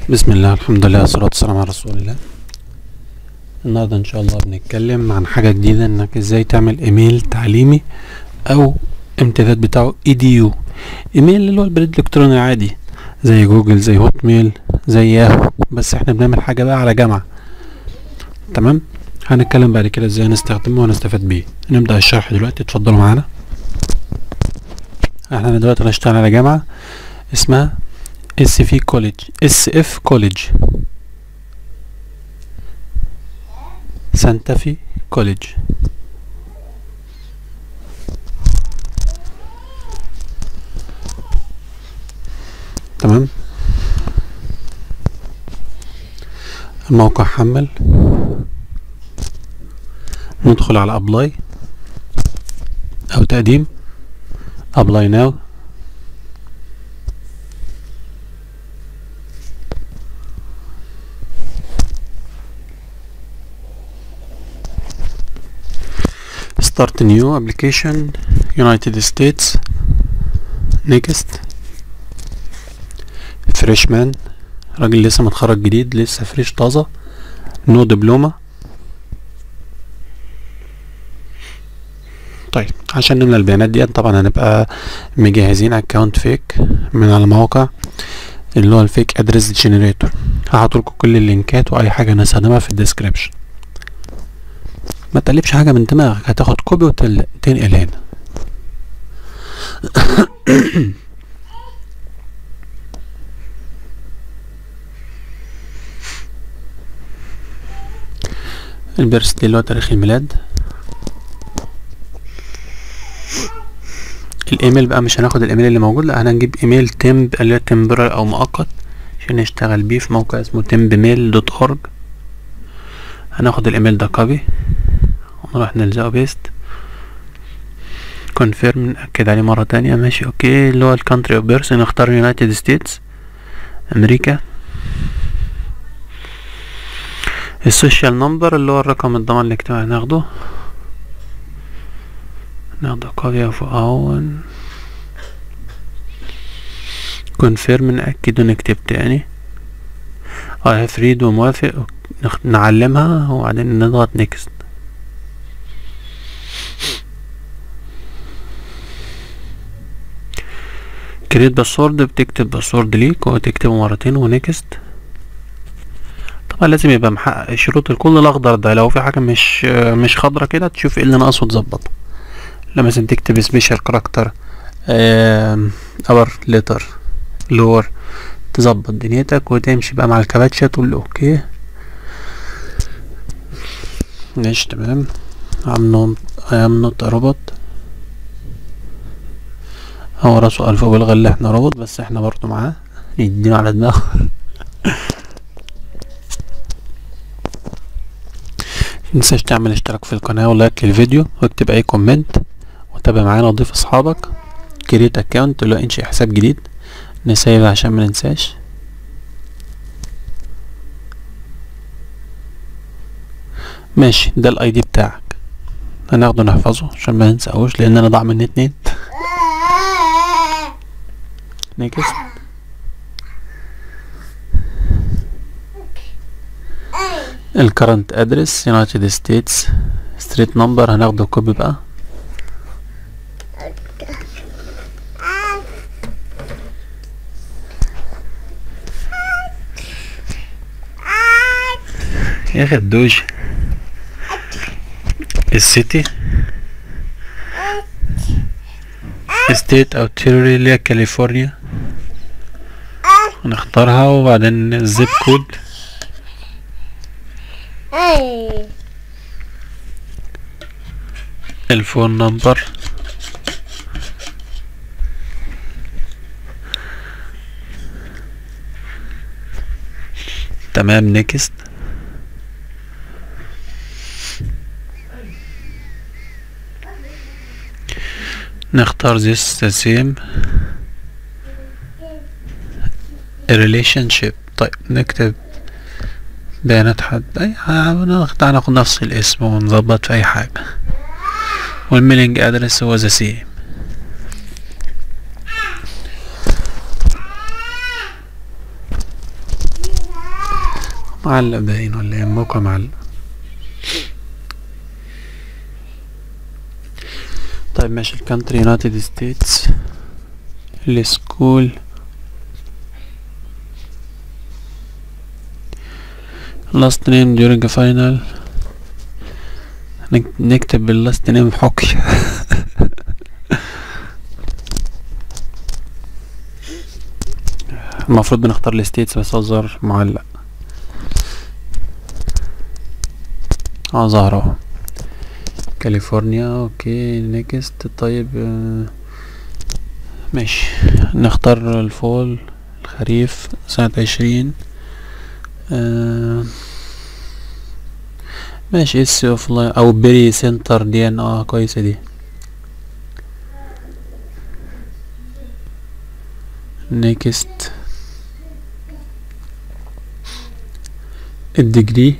بسم الله الحمد لله والصلاة والسلام على رسول الله النهاردة ان شاء الله بنتكلم عن حاجة جديدة انك ازاي تعمل ايميل تعليمي او امتداد بتاعه اي دي يو ايميل اللي هو البريد الالكتروني العادي زي جوجل زي هوت ميل زي ياهو بس احنا بنعمل حاجة بقى على جامعة تمام هنتكلم بعد كده ازاي نستخدمه ونستفاد بيه نبدأ الشرح دلوقتي اتفضلوا معانا احنا دلوقتي هنشتغل على جامعة اسمها اس في كوليج اس اف كوليج سانتا في كوليج تمام الموقع حمل ندخل على ابلاي او تقديم ابلاي ناو start new application United States next freshman راجل لسه متخرج جديد لسه فريش طازة نو دبلومة طيب عشان نملى البيانات دي طبعا هنبقى مجهزين اكونت فيك من على موقع اللي هو الفيك ادرس جنريتور هحط لكم كل اللينكات واي حاجه نستخدمها في الديسكريبشن ما تقلبش حاجه من دماغك هتاخد كوبي وتنقل هنا البيرث اللي هو تاريخ الميلاد الايميل بقى مش هناخد الايميل اللي موجود لا هنجيب ايميل تمب اللي هو تمبرال او مؤقت عشان نشتغل بيه في موقع اسمه تمبميل دوت اورج هناخد الايميل ده كوبي ونروح نلزقه بيست كونفيرم نأكد عليه مرة تانية ماشي اوكي اللي هو الكونتري اوف بيرث نختار يونايتد ستيتس امريكا السوشيال نمبر اللي هو الرقم الضمان الاجتماعي هناخده ناخده كوبي فوق اهو كونفيرم نأكد ونكتب تاني اه هفريد وموافق نعلمها وبعدين نضغط نيكست كريت باسورد بتكتب باسورد ليك وتكتبه مرتين ونيكست طبعا لازم يبقى محقق الشروط الكل الاخضر ده لو في حاجه مش مش خضرة كده تشوف ايه اللي ناقصه وتظبطه لما مثلا تكتب سبيشال كاركتر اور ليتر لور تظبط دنيتك وتمشي بقى مع الكباتشة تقول اوكي ماشي تمام ام نوت ام نوت روبوت هو راسه الف وبلغ اللي احنا روبوت بس احنا برضو معاه يدينا على دماغه متنساش تعمل اشتراك في القناة ولايك للفيديو واكتب اي كومنت وتابع معانا وضيف اصحابك كريت اكونت اللي هو انشئ حساب جديد نسيب عشان ما ننساش ماشي ده الاي دي بتاعك هناخده نحفظه عشان ما ننساهوش لان انا ضاع مني اتنين نيكست الكرنت ادرس يونايتد ستيتس ستريت نمبر هناخده كوبي بقى يا خدوش السيتي ستيت او تيروري اللي هي كاليفورنيا هنختارها وبعدين الزيب كود الفون نمبر تمام نيكست نختار this the same relationship طيب نكتب بيانات حد اي هناخد نفس الاسم ونظبط في اي حاجة والميلينج ادرس هو ذا سيم معلق باين ولا ايه الموقع معلق طيب ماشي الكانتري يونايتد ستيتس السكول last name during a final نك- نكتب اللاست نيم حكي المفروض بنختار الستيتس بس اظهر معلق اه ظهر اهو كاليفورنيا اوكي نيكست طيب آه، ماشي نختار الفول الخريف سنة عشرين آه، ماشي اس اوف لاين او بيري سنتر دي ان اه كويسة دي نيكست الديجري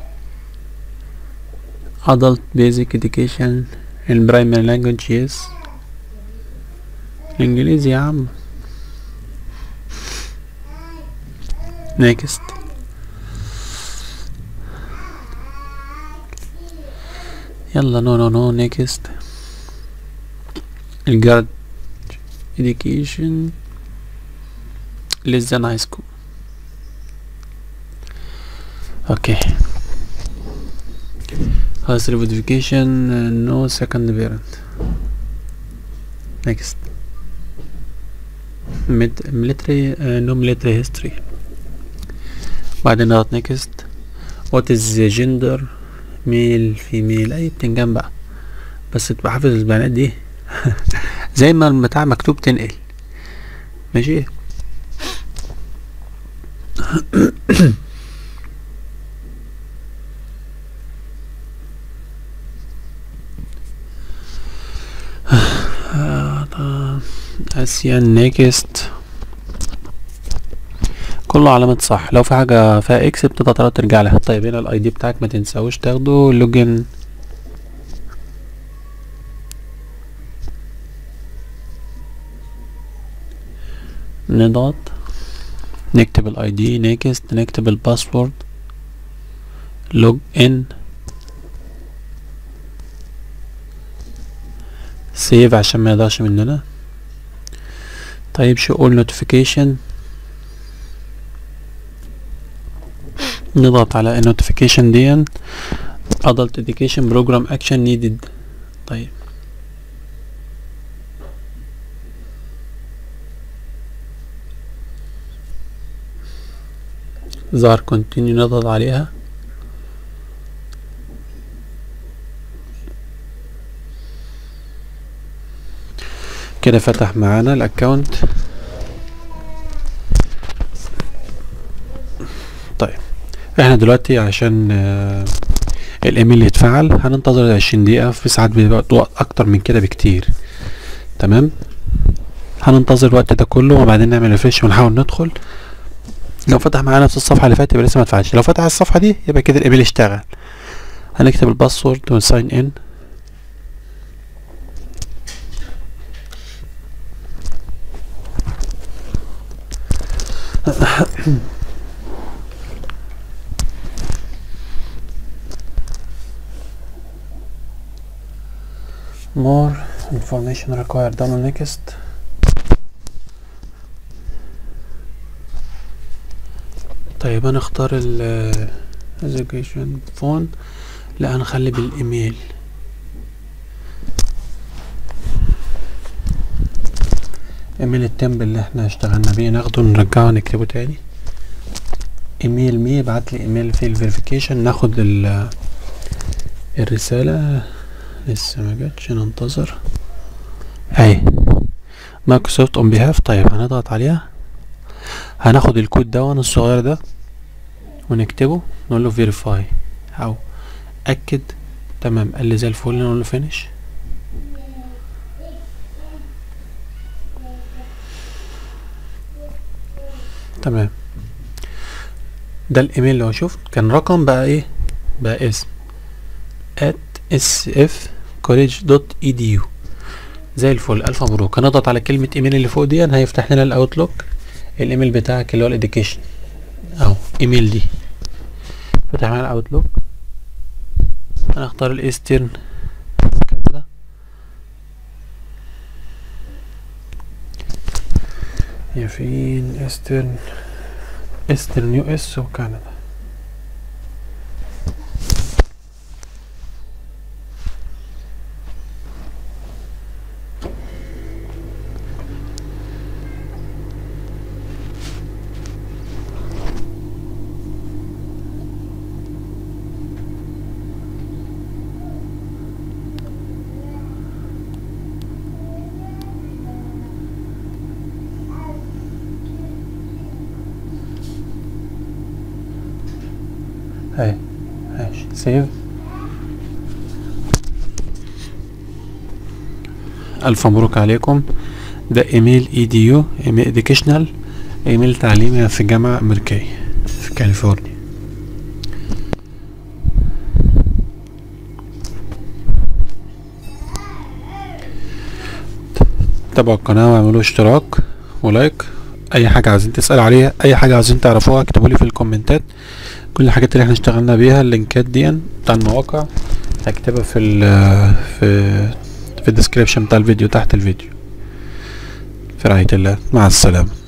adult basic education in primary language yes الانجليزي يا عم next يلا نو نو نو next الجراد education less than high school okay House verification uh, no second parent next Mid military uh, no military history بعدين نضغط next what is the gender male female اي بتنجان بقى بس تبقى حافظ البيانات دي زي ما البتاع مكتوب تنقل ماشي اسيان نيكست كله علامة صح لو في حاجة فيها اكس بتضغط عليها ترجع لها طيب هنا الاي دي بتاعك ما تنساوش تاخده لوجن نضغط نكتب الاي دي نيكست نكتب الباسورد لوج ان سيف عشان ما يضيعش مننا طيب شو all notification نضغط على notification دي adult education program action needed طيب ظهر continue نضغط عليها كده فتح معانا الاكونت طيب احنا دلوقتي عشان آه، الايميل يتفعل هننتظر عشرين دقيقة في ساعات بيبقى وقت اكتر من كده بكتير تمام هننتظر الوقت ده كله وبعدين نعمل ريفريش ونحاول ندخل لو فتح معانا نفس الصفحة اللي فاتت يبقى لسه ما اتفعلش لو فتح الصفحة دي يبقى كده الايميل اشتغل هنكتب الباسورد ونساين ان more information required download next طيب هنختار ال education phone لا هنخلي بالايميل ايميل التمب اللي احنا اشتغلنا بيه ناخده نرجعه نكتبه تاني ايميل مي بعت لي ايميل في الفيريفيكيشن ناخد ال الرسالة لسه ما جاتش ننتظر اهي مايكروسوفت اون بيهاف طيب هنضغط عليها هناخد الكود ده الصغير ده ونكتبه نقول له فيريفاي او اكد تمام قال لي زي الفل نقول له فينيش تمام ده الايميل لو شفت كان رقم بقى ايه بقى اسم at sfcollege.edu زي الفل الف مبروك هنضغط على كلمة ايميل اللي فوق دي هيفتح لنا الاوتلوك الايميل بتاعك اللي هو الاديوكيشن اهو ايميل دي فتح معايا الاوتلوك انا اختار الايسترن كندا يا فين ايسترن ايسترن يو اس وكندا هاي ماشي سيف الف مبروك عليكم ده ايميل اي دي يو ايميل اديوكيشنال ايميل تعليمي في جامعة امريكية في كاليفورنيا تابعوا القناة واعملوا اشتراك ولايك اي حاجة عايزين تسأل عليها اي حاجة عايزين تعرفوها اكتبوا لي في الكومنتات كل الحاجات اللي احنا اشتغلنا بيها اللينكات دي بتاع المواقع هكتبها في ال في في الديسكريبشن بتاع الفيديو تحت الفيديو في رعاية الله مع السلامة